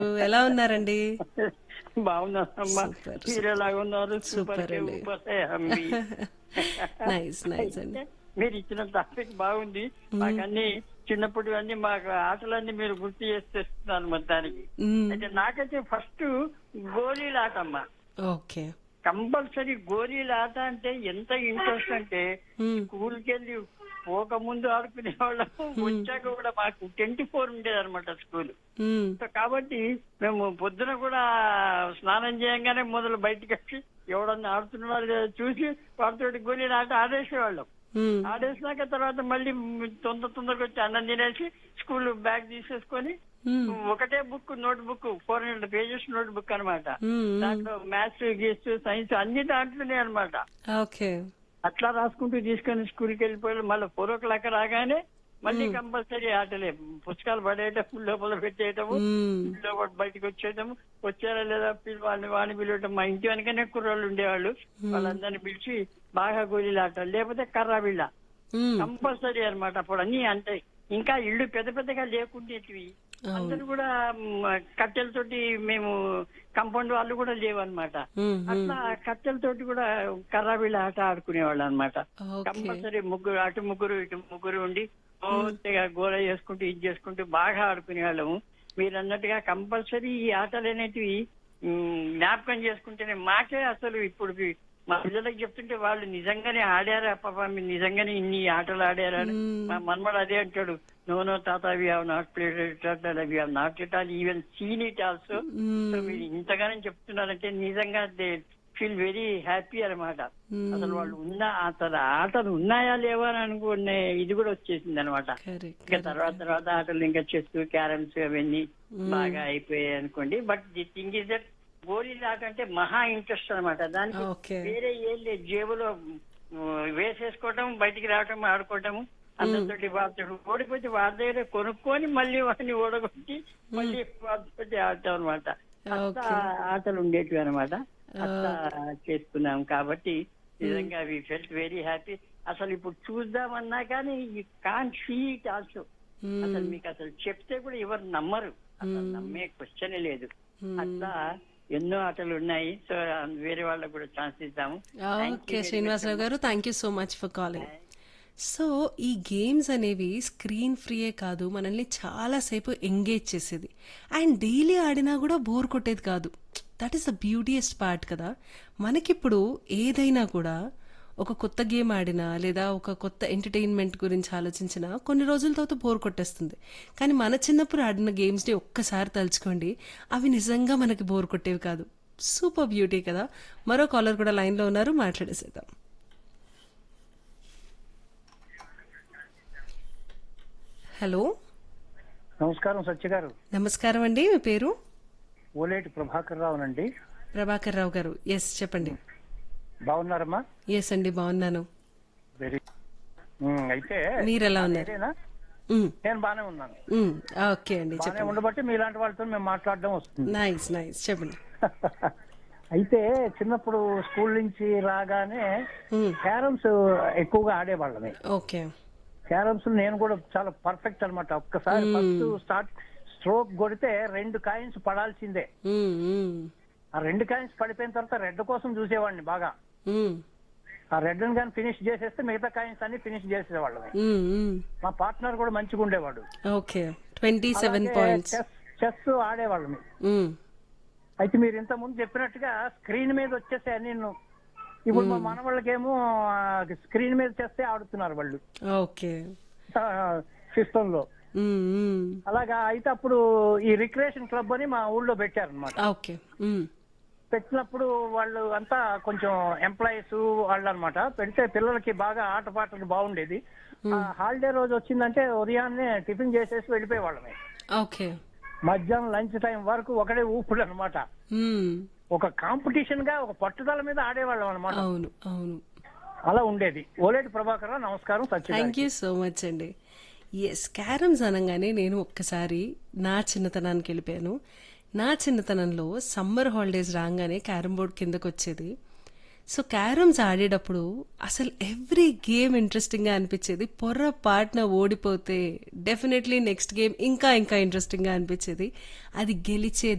ఎలా ఉన్నారండి బాగున్నానమ్మా Super, మీరు ఎలాగ ఉన్నారు సూపర్ సూపర్ అండి సూపర్ ఏ హంబి. నైస్ నైస్ అండి మీరు ఇచ్చిన టాపిక్ బాగుంది మాకు అన్ని చిన్నప్పుడు అన్ని మాకు ఆటలన్నీ మీరు గుర్తు చేసేస్తున్నారు మొత్తానికి మ్మ్. అయితే నాకైతే ఫస్ట్ గోళీల ఆట అమ్మా ఓకే కంపల్సరీ గోళీల ఆట అంటే ఎంత ఇంట్రెస్ట్ అంటే మ్మ్. స్కూల్కి వెళ్ళి పోక ముందు ఆడుకునే వాళ్ళము వచ్చాక కూడా మాకు ట్వంటీ ఫోర్ ఉండేది అనమాట స్కూల్ మ్మ్. సో కాబట్టి మేము పొద్దున కూడా స్నానం చేయంగానే మొదలు బయటికి వచ్చి ఎవడన్నా ఆడుతున్నారు కదా చూసి వాడితోటి గోళీలు ఆట ఆడేసేవాళ్ళం మ్మ్. ఆడేసినాక తర్వాత మళ్ళీ తొందర తొందరగా వచ్చి అన్నం తినేసి స్కూల్ బ్యాగ్ తీసేసుకొని మ్మ్. ఒకటే book notebook four hundred pages notebook అనమాట మ్మ్. దాంట్లో మ్యాథ్స్ గీస్ సైన్స్ అన్ని దాంట్లోనే అనమాట ఓకే అట్లా రాసుకుంటూ తీసుకొని స్కూల్కి వెళ్ళిపోయి మళ్ళీ ఫోర్ ఓ క్లాక్ రాగానే మళ్ళీ కంపల్సరీ ఆటలే పుస్తకాలు పడేయటం లోపల పెట్టేయటము మ్మ్. లోపల బయటకు వచ్చేయటం వచ్చారా లేదా పిల్ల- వాళ్ళని వాడిని పిలవటం మా ఇంటి వెనకనే కుర్రోళ్ళు ఉండేవాళ్ళు వాళ్ళందరినీ పిలిచి బాగా గోళీలు ఆటలు లేకపోతే కర్రా బిళ్ళ మ్మ్. కంపల్సరీ అన్నమాట అప్పుడు అన్ని అంటే ఇంకా ఇల్లు పెద్ద పెద్దగా లేకుండేటివి అందరూ కూడా మ్, కట్టెలతోటి మేము కంపౌండ్ వాళ్ళు కూడా లేవన్నమాట మ్మ్. అట్లా కట్టెలతోటి కూడా కర్రా బిళ్ళ ఆట ఆడుకునేవాళ్ళు అనమాట ఓకే కంపల్సరీ ముగ్గురు అటు ముగ్గురు ఇటు ముగ్గురు ఉండి పూర్తిగా గోల చేసుకుంటూ ఇది చేసుకుంటూ బాగా ఆడుకునే వాళ్ళము మీరు అన్నట్టుగా కంపల్సరీ ఈ ఆటలు అనేటివి ఉమ్, జ్ఞాపకం చేసుకుంటేనే మాకే అసలు ఇప్పుడు వి- మా పిల్లలకి చెప్తుంటే వాళ్ళు నిజంగానే ఆడారా పాప మీరు నిజంగానే ఇన్ని ఆటలు ఆడారా అని. మా మనమడు అదే అంటాడు నో నో తాత we have not played we have not it all even seen it also so మీరు ఇంతగానో చెప్తున్నారంటే నిజంగా దే ఫీల్ వెరీ హ్యాపీ అన్నమాట అసలు వాళ్ళు ఉన్న అసలు ఆటలు ఉన్నాయా లేవా అని అనుకునే ఇది కూడా వచ్చేసింది అనమాట కరెక్ట్ ఇంకా తర్వాత తర్వాత ఆటలు ఇంకా చెస్ క్యారమ్స్ అవన్నీ బాగా అయిపోయాయి అనుకోండి but the thing is that గోళీల ఆట అంటే మహా ఇంట్రెస్ట్ అనమాట దానికి ఓకే వేరే ఏం లేదు జేబులో ఉమ్, వేసేసుకోవటం బయటికి రావటం ఆడుకోవటం అందరితోటి వాడుతాడు ఓడిపోతే వాడి దగ్గర కొనుక్కొని మళ్ళీ వాడిని ఓడగొట్టి మళ్ళీ వాడితోటి ఆడటం అనమాట అట్లా ఆటలు ఉండేటివి అనమాట అట్లా చేసుకున్నాం కాబట్టి నిజంగా వి ఫెల్ట్ వెరీ హ్యాపీ అసలు ఇప్పుడు చూద్దామన్నా కానీ you can see it also అసలు మీకు అసలు చెప్తే కూడా ఎవరు నమ్మరు అసలు నమ్మే క్వశ్చన్ లేదు అట్లా ఎన్నో ఆటలు ఉన్నాయి సో వేరే వాళ్ళకు కూడా ఛాన్స్ ఇద్దాము ఓకే శ్రీనివాసరావు గారు thank you so much for calling so ఈ గేమ్స్ అనేవి స్క్రీన్ ఫ్రీయే కాదు మనల్ని చాలాసేపు ఎంగేజ్ చేసేది అండ్ డైలీ ఆడినా కూడా బోర్ కొట్టేది కాదు that is the beautiest part కదా మనకిప్పుడు ఏదైనా కూడా ఒక కొత్త గేమ్ ఆడినా లేదా ఒక కొత్త ఎంటర్టైన్మెంట్ గురించి ఆలోచించినా కొన్ని రోజుల తర్వాత బోర్ కొట్టేస్తుంది కానీ మన చిన్నప్పుడు ఆడిన గేమ్స్ని ఒక్కసారి తలుచుకోండి అవి నిజంగా మనకి బోర్ కొట్టేవి కాదు సూపర్ బ్యూటీ కదా మరో కాలర్ కూడా లైన్లో ఉన్నారు మాట్లాడేసేద్దాం హలో నమస్కారం సత్య గారు నమస్కారం అండి మీ పేరు ఓలేటి ప్రభాకర్ రావునండి ప్రభాకర్ రావు గారు ఎస్ చెప్పండి బాగున్నారమ్మా ఎస్ అండి బాగున్నాను వెరీ ఉమ్, అయితే మీరు ఎలా ఉన్నారు ఏదైనా మ్, నేను బానే ఉన్నాను మ్, ఓకే అండి బానే చెప్పండి ఉండబట్టి మీలాంటి వాళ్ళతో మేము మాట్లాడడం వస్తుంది నైస్ నైస్ చెప్పండి అయితే చిన్నప్పుడు స్కూల్ నుంచి రాగానే మ్, క్యారమ్స్ ఎక్కువగా ఆడేవాళ్ళమే ఓకే క్యారమ్స్ నేను కూడా చాలా పర్ఫెక్ట్ అన్నమాట ఒక్కసారి ఫస్ట్ స్టార్ట్ స్ట్రోక్ కొడితే రెండు కాయిన్స్ పడాల్సిందే మ్, మ్, ఆ రెండు కాయిన్స్ పడిపోయిన తర్వాత రెడ్ కోసం చూసేవాడిని బాగా మ్, ఆ రెడ్ కానీ ఫినిష్ చేసేస్తే మిగతా కాయిన్స్ అన్ని ఫినిష్ చేసేవాళ్ళమే మ్, మ్. మా పార్ట్నర్ కూడా మంచిగా ఉండేవాడు okay twenty seven points chess chess ఆడేవాళ్ళం అయితే మీరు ఇంత ముందు చెప్పినట్టుగా స్క్రీన్ మీద వచ్చేసే నేను ఇప్పుడు మా మనవాళ్ళకేమో స్క్రీన్ మీద చేస్తే ఆడుతున్నారు వాళ్ళు ఓకే సిస్టమ్ లో మ్, మ్. అలాగా అయితే అప్పుడు ఈ రిక్రియేషన్ క్లబ్ అని మా ఊళ్ళో పెట్టారనమాట ఓకే మ్, పెట్టినప్పుడు వాళ్ళు అంతా కొంచెం ఎంప్లాయీస్ వాళ్ళు అనమాట పెడితే పిల్లలకి బాగా ఆటపాటలు బాగుండేది హాలిడే రోజు వచ్చిందంటే ఉదయాన్నే టిఫిన్ చేసేసి వెళ్ళిపోయే వాళ్ళమే ఓకే మధ్యాహ్నం లంచ్ టైం వరకు ఒకటే ఊపుడు అనమాట మ్, ఒక కాంపిటీషన్ గా ఒక పట్టుదల మీద ఆడేవాళ్ళం అనమాట అవును అవును అలా ఉండేది ఓలేటి ప్రభాకర్ రావు, నమస్కారం Satya thank you so much అండి ఎస్ క్యారమ్స్ అనగానే నేను ఒక్కసారి నా చిన్నతనానికి వెళ్ళిపోయాను నా చిన్నతనంలో సమ్మర్ హాలిడేస్ రాగానే క్యారమ్ బోర్డ్ కిందకు వచ్చేది సో క్యారమ్స్ ఆడేటప్పుడు అసలు ఎవ్రీ గేమ్ ఇంట్రెస్టింగ్గా అనిపించేది పొర్రపాటున ఓడిపోతే డెఫినెట్లీ నెక్స్ట్ గేమ్ ఇంకా ఇంకా ఇంట్రెస్టింగ్గా అనిపించేది అది గెలిచే